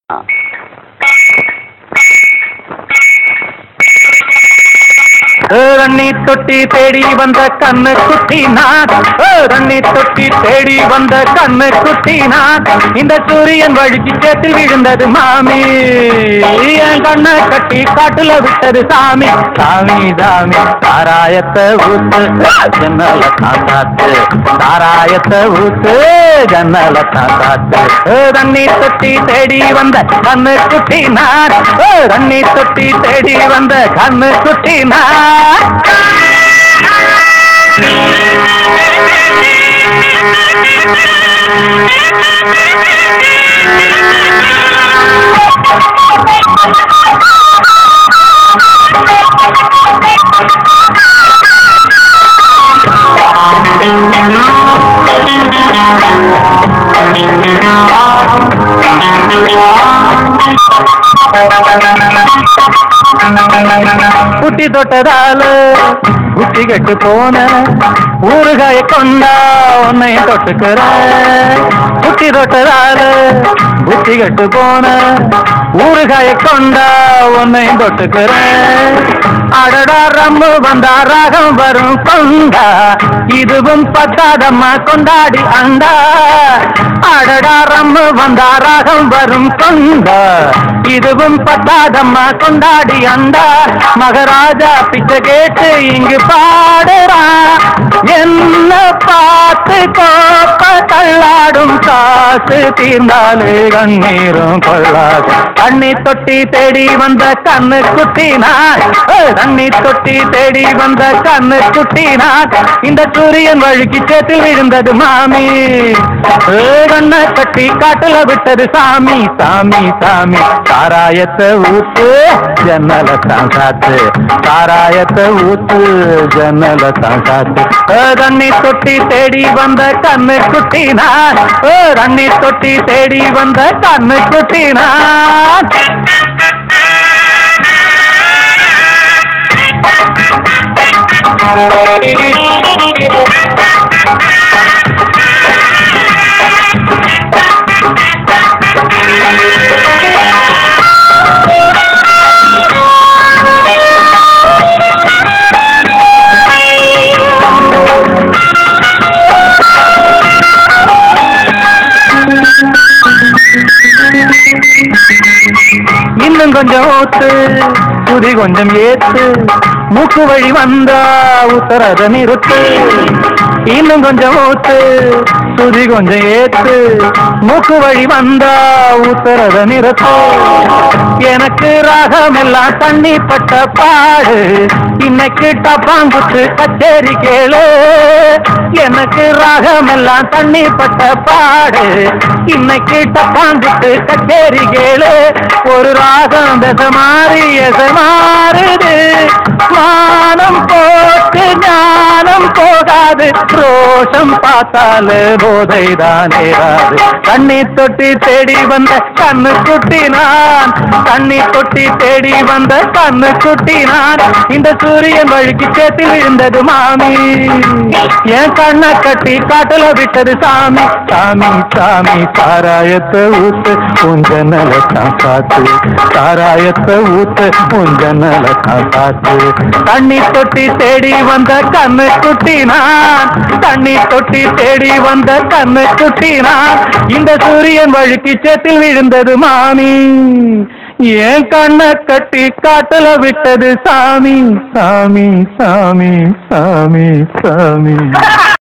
ஆ ரண்ணி தொட்டி தேடி வந்த கண்ணு குட்டி நான் ரண்ணி தொட்டி தேடி வந்த கண்ணு குட்டி நான் இந்த சூரியன் வழுக்கி சேத்தில் விழுந்தது மாமி என் கண்ணை கட்டி காட்டுல விட்டது சாமி சாமி சாமி தாராயத்தை ஊத்து ஜன்னல காத்தாத்து தாராயத்தை ஊத்து ஜன்னல காத்தாத்து ரண்ணி தொட்டி தேடி வந்த கண்ணு குட்டி நான் ரண்ணி தொட்டி தேடி வந்த கண்ணு குட்டி நான் குட்டி தொட்டதால குட்டி கெட்டு போன ஊறுகாய கொண்டா உன்னையும் தொட்டுக்கிற குட்டி தொட்டதால குட்டி கெட்டு போன ஊறுகாய கொண்டா உன்னையும் தொட்டுக்கிற அடடா ரம்பு வந்தா ராகம் வரும் கொண்டா இதுவும் பத்தாதம்மா கொண்டாடி அண்டா அடடா ரம்பு வந்தா ராகம் வரும் கொண்டா இதுவும் பத்தாதம்மா கொண்டாடி அண்டா மகராஜா பிச்சை கேட்டு இங்கு பாடுறான் என்ன பார்த்து கோப்ப தள்ளாடும் காசு தீர்ந்தாலே கண்ணீரும் கொள்ளாது தண்ணி தொட்டி தேடி வந்த கண்ணு குட்டி நான் தண்ணி தொட்டி தேடி வந்த கண்ணு குட்டி நான் இந்த சூரியன் வழுக்கி சேத்தில் விழுந்தது மாமி ஏ, கண்ணை கட்டி காட்டுல விட்டது சாமி சாமி சாமி சாராயத்தை ஊத்து ஜன்னல தான் காத்து சாராயத்தை ஊத்து ஜன்னல தான் காத்து ஏ, தண்ணி தொட்டி தேடி வந்த கண்ணு குட்டி நான் ஏ, தண்ணி தொட்டி தேடி வந்த கண்ணு குட்டி நான் இன்னும் கொஞ்சம் ஊத்து குதி கொஞ்சம் ஏத்து மூக்கு வழி வந்தா உத்தரத நிறுத்து இன்னும் கொஞ்சம் ஊத்து சுதி கொஞ்சம் ஏத்து மூக்கு வழி வந்தா உத்தரத நிறுத்து எனக்கு ராகம் எல்லாம் தண்ணி பட்ட பாடு இன்னைக்கு டப்பாங்குத்து கச்சேரி கேளு எனக்கு ராகம் எல்லாம் தண்ணி பட்ட பாடு இன்னைக்கு டப்பாங்குத்து கச்சேரி கேளு ஒரு ராகம் தச மாறி எச மாறுது மானம் போட்டு ஞானம் போகாது ரோஷம் பார்த்தாலே போதை தானே கண்ணி தொட்டி தேடி வந்த கண்ணு குட்டி நான் கண்ணி தொட்டி தேடி வந்த கண்ணு குட்டி நான் இந்த சூரியன் வழுக்கி சேத்தில் விழுந்தது மாமி என் கண்ணை கட்டி காட்டுல விட்டது சாமி சாமி சாமி சாராயத்தை ஊத்து உஞ்சனல காத்து சாராயத்தை ஊத்து உஞ்சனல காத்து தண்ணி தொட்டி தேடி வந்த கண்ணு குட்டி நான் தண்ணி தொட்டி தேடி வந்த கண்ணு குட்டி நான் இந்த சூரியன் வழுக்கி சேத்தில் விழுந்தது மாமி என் கண்ணை கட்டி காட்டுல விட்டது சாமி சாமி சாமி சாமி சாமி